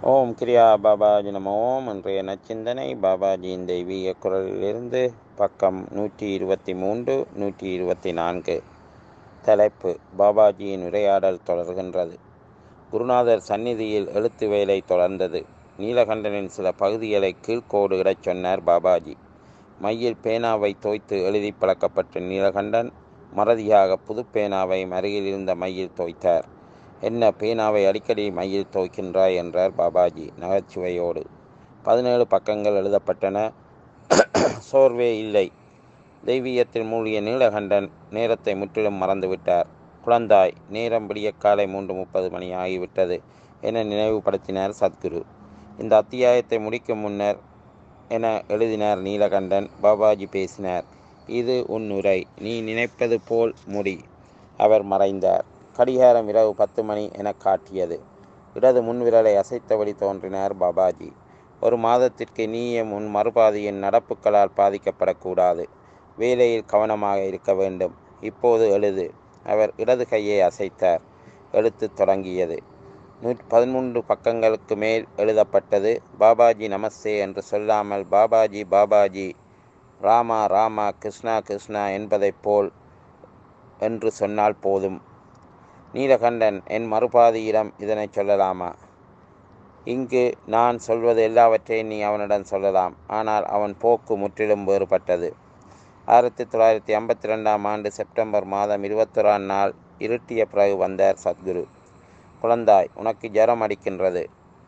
ஓம் கிரியா பாபாஜி நம ஓம் இன்றைய நச்சிந்தனை பாபாஜியின் தெய்வீக குரலிலிருந்து பக்கம் நூற்றி இருபத்தி மூன்று நூற்றி இருபத்தி நான்கு தலைப்பு பாபாஜியின் உரையாடல் தொடர்கின்றது குருநாதர் சந்நிதியில் எழுத்து வேலை தொடர்ந்தது நீலகண்டனின் சில பகுதிகளை கீழ்கோடு இடச் சொன்னார் பாபாஜி மையில் பேனாவை தோய்த்து எழுதி பழக்கப்பட்ட நீலகண்டன் மறதியாக புது பேனாவை அருகில் இருந்த மையில் தோய்த்தார் என்ன பேனாவை அடிக்கடி மையில் துவைக்கின்றாய் என்றார் பாபாஜி நகைச்சுவையோடு பதினேழு பக்கங்கள் எழுதப்பட்டன சோர்வே இல்லை தெய்வீகத்தில் மூழ்கிய நீலகண்டன் நேரத்தை முற்றிலும் மறந்துவிட்டார் குழந்தாய் நேரம் விடிய காலை மூன்று முப்பது மணி ஆகிவிட்டது என நினைவுபடுத்தினார் சத்குரு இந்த அத்தியாயத்தை முடிக்கும் முன்னர் என எழுதினார் நீலகண்டன் பாபாஜி பேசினார் இது உன் உரை நீ நினைப்பது போல் முடி அவர் மறைந்தார் கடிகாரம் இரவு பத்து மணி என காட்டியது இடது முன்விரலை அசைத்தபடி தோன்றினார் பாபாஜி ஒரு மாதத்திற்கு நீயும் உன் மறுபாதியின் நடப்புகளால் பாதிக்கப்படக்கூடாது வேலையில் கவனமாக இருக்க வேண்டும் இப்போது எழுது அவர் இடது கையை அசைத்தார் எழுத்து தொடங்கியது நூற்றி பதிமூன்று பக்கங்களுக்கு மேல் எழுதப்பட்டது பாபாஜி நமஸ்தே என்று சொல்லாமல் பாபாஜி பாபாஜி ராமா ராமா கிருஷ்ணா கிருஷ்ணா என்பதைப் போல் என்று சொன்னால் போதும் நீலகண்டன் என் மறுபாதியிடம் இதனை சொல்லலாமா இங்கு நான் சொல்வது எல்லாவற்றையும் நீ அவனிடம் சொல்லலாம் ஆனால் அவன் போக்கு முற்றிலும் வேறுபட்டது ஆயிரத்தி தொள்ளாயிரத்தி ஐம்பத்தி ரெண்டாம் ஆண்டு செப்டம்பர் மாதம் இருபத்தொராம் நாள் இருட்டிய பிறகு வந்தார் சத்குரு குழந்தாய் உனக்கு ஜரம் அடிக்கின்றது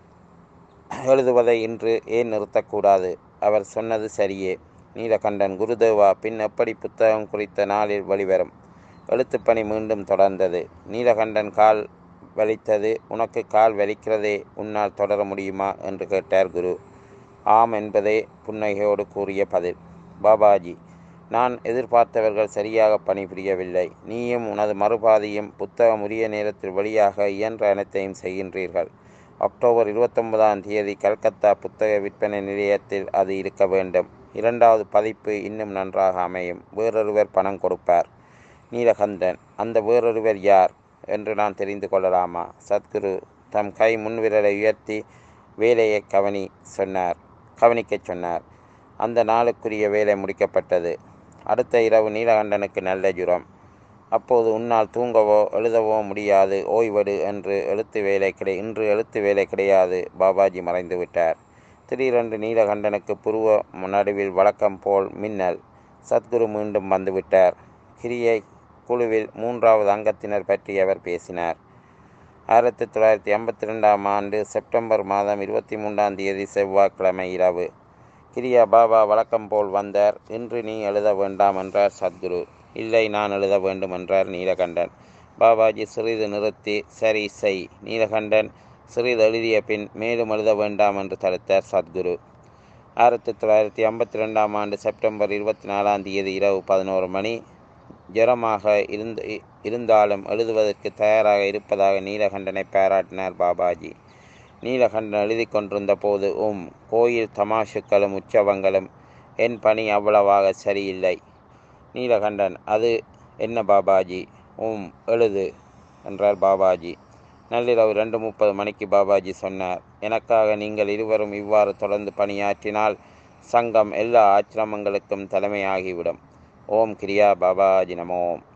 எழுதுவதை இன்று ஏன் நிறுத்தக்கூடாது அவர் சொன்னது சரியே நீலகண்டன் குருதேவா பின் எப்படி புத்தகம் குறித்த நாளில் வெளிவரும் எழுத்துப்பணி மீண்டும் தொடர்ந்தது நீலகண்டன் கால் வலித்தது உனக்கு கால் வலிக்கிறதே உன்னால் தொடர முடியுமா என்று கேட்டார் குரு ஆம் என்பதே புன்னகையோடு கூறிய பதில் பாபாஜி நான் எதிர்பார்த்தவர்கள் சரியாக பணிபுரியவில்லை நீயும் உனது மறுபாதியும் புத்தகம் உரிய நேரத்தில் வெளியாக இயன்ற அனைத்தையும் செய்கின்றீர்கள் அக்டோபர் இருபத்தொன்பதாம் தேதி கல்கத்தா புத்தக விற்பனை நிலையத்தில் அது இருக்க வேண்டும் இரண்டாவது பதிப்பு இன்னும் நன்றாக அமையும் வேறொருவர் பணம் கொடுப்பார் நீலகந்தன் அந்த வேறொருவர் யார் என்று நான் தெரிந்து கொள்ளலாமா சத்குரு தம் கை முன்விரலை உயர்த்தி வேலையை கவனி சொன்னார் கவனிக்கச் சொன்னார் அந்த நாளுக்குரிய வேலை முடிக்கப்பட்டது அடுத்த இரவு நீலகண்டனுக்கு நல்ல ஜுரம் அப்போது உன்னால் தூங்கவோ எழுதவோ முடியாது ஓய்வடு என்று எழுத்து வேலை கிடை இன்று எழுத்து வேலை கிடையாது பாபாஜி மறைந்து விட்டார் திடீரென்று நீலகண்டனுக்கு புருவ நடுவில் வழக்கம் போல் மின்னல் சத்குரு மீண்டும் வந்துவிட்டார் கிரியை குழுவில் மூன்றாவது அங்கத்தினர் பற்றி அவர் பேசினார் ஆயிரத்தி தொள்ளாயிரத்தி ஐம்பத்தி ரெண்டாம் ஆண்டு செப்டம்பர் மாதம் இருபத்தி மூன்றாம் தேதி செவ்வாய்க்கிழமை இரவு கிரியா பாபா வழக்கம் போல் வந்தார் இன்று நீ எழுத வேண்டாம் என்றார் சத்குரு இல்லை நான் எழுத வேண்டும் என்றார் நீலகண்டன் பாபாஜி சிறிது நிறுத்தி சரி செய் நீலகண்டன் சிறிது எழுதிய பின் மேலும் எழுத வேண்டாம் என்று தடுத்தார் சத்குரு ஆயிரத்தி தொள்ளாயிரத்தி ஐம்பத்தி ரெண்டாம் ஆண்டு செப்டம்பர் இருபத்தி நாலாம் தேதி இரவு பதினோரு மணி ஜரமாக இருந்து இருந்தாலும் எழுதுவதற்கு தயாராக இருப்பதாக நீலகண்டனை பாராட்டினார் பாபாஜி நீலகண்டன் எழுதி கொண்டிருந்த போது உம் கோயில் தமாஷுக்களும் உற்சவங்களும் என் பணி அவ்வளவாக சரியில்லை நீலகண்டன் அது என்ன பாபாஜி உம் எழுது என்றார் பாபாஜி நள்ளிரவு ரெண்டு முப்பது மணிக்கு பாபாஜி சொன்னார் எனக்காக நீங்கள் இருவரும் இவ்வாறு தொடர்ந்து பணியாற்றினால் சங்கம் எல்லா ஆச்சிரமங்களுக்கும் தலைமையாகிவிடும் ஓம் கிரியா பாபாஜி நமோம்